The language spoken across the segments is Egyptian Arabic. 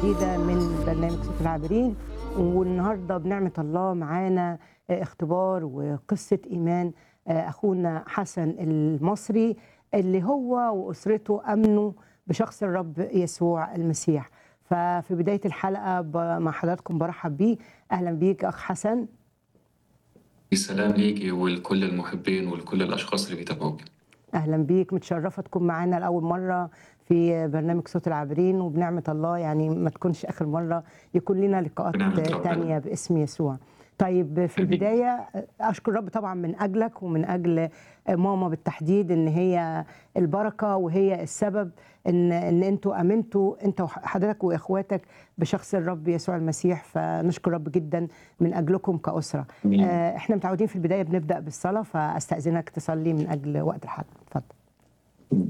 جديدة من برنامج صوت العابرين والنهاردة بنعمة الله معانا اختبار وقصة إيمان أخونا حسن المصري اللي هو وأسرته أمنوا بشخص الرب يسوع المسيح ففي بداية الحلقة ب- مع حضراتكم برحب بيه أهلا بيك أخ حسن السلام ليكي ولكل المحبين ولكل الأشخاص اللي بيتابعوك اهلا بيك متشرفه تكون معانا لاول مره في برنامج صوت العابرين وبنعمه الله يعني ما تكونش اخر مره يكون لنا لقاءات بنعمة ربنا. تانية باسم يسوع طيب في آمين. البدايه اشكر الرب طبعا من اجلك ومن اجل ماما بالتحديد ان هي البركه وهي السبب ان ان انتوا امنتوا انت وحضرتك واخواتك بشخص الرب يسوع المسيح فنشكر الرب جدا من اجلكم كاسره آمين. آه، احنا متعودين في البدايه بنبدا بالصلاه فاستاذنك تصلي من اجل وقت الحلقه اتفضل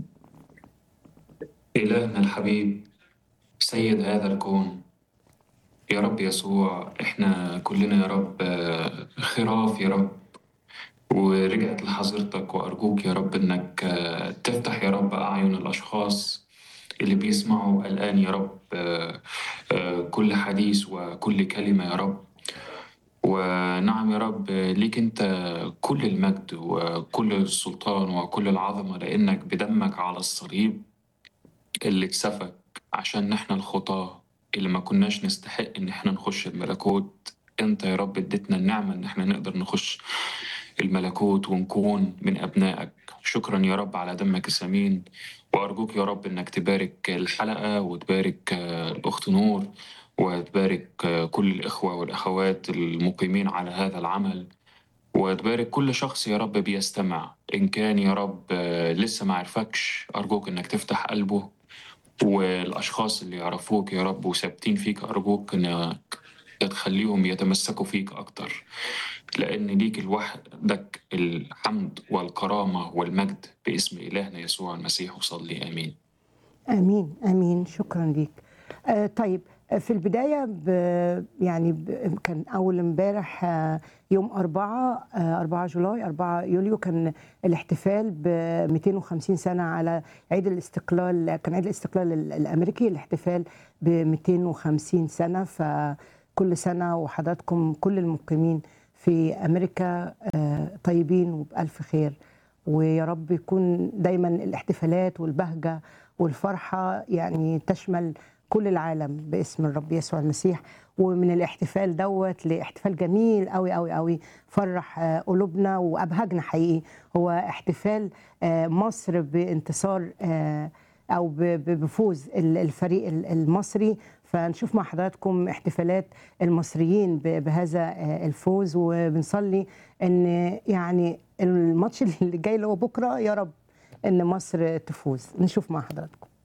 إلهنا الحبيب سيد هذا الكون يا رب يسوع إحنا كلنا يا رب آه، خراف يا رب ورجعت لحضرتك وأرجوك يا رب إنك آه، تفتح يا رب أعين الأشخاص اللي بيسمعوا الآن يا رب آه، آه، كل حديث وكل كلمة يا رب ونعم يا رب ليك انت كل المجد وكل السلطان وكل العظمه لانك بدمك على الصليب اللي اتسفك عشان نحن الخطاه اللي ما كناش نستحق ان احنا نخش الملكوت انت يا رب اديتنا النعمه ان احنا نقدر نخش الملكوت ونكون من ابنائك شكرا يا رب على دمك الثمين وارجوك يا رب انك تبارك الحلقه وتبارك آه، الاخت نور وتبارك آه، كل الاخوه والاخوات المقيمين على هذا العمل وتبارك كل شخص يا رب بيستمع إن كان يا رب آه، لسه ما عرفكش أرجوك إنك تفتح قلبه والأشخاص اللي يعرفوك يا رب وثابتين فيك أرجوك إنك تخليهم يتمسكوا فيك أكتر لأن ليك لوحدك الحمد والكرامة والمجد باسم إلهنا يسوع المسيح وصلي آمين امين امين شكرا ليك آه طيب آه، في البدايه ب يعني ب كان اول امبارح آه، يوم 4 آه 4 جولاي 4 يوليو كان الاحتفال ب 250 سنه على عيد الاستقلال كان عيد الاستقلال ال- الامريكي الاحتفال ب 250 سنه فكل سنه وحضراتكم كل المقيمين في امريكا آه، طيبين وبالف خير ويا رب يكون دايما الاحتفالات والبهجه والفرحه يعني تشمل كل العالم باسم الرب يسوع المسيح ومن الاحتفال دوت لاحتفال جميل قوي قوي قوي فرح آه، قلوبنا وابهجنا حقيقي هو احتفال آه، مصر بانتصار آه، او ب- ب- بفوز ال- الفريق ال- المصري فنشوف مع حضراتكم احتفالات المصريين ب- بهذا آه، الفوز وبنصلي ان يعني الماتش اللي جاي اللي هو بكره يا رب ان مصر تفوز نشوف مع حضراتكم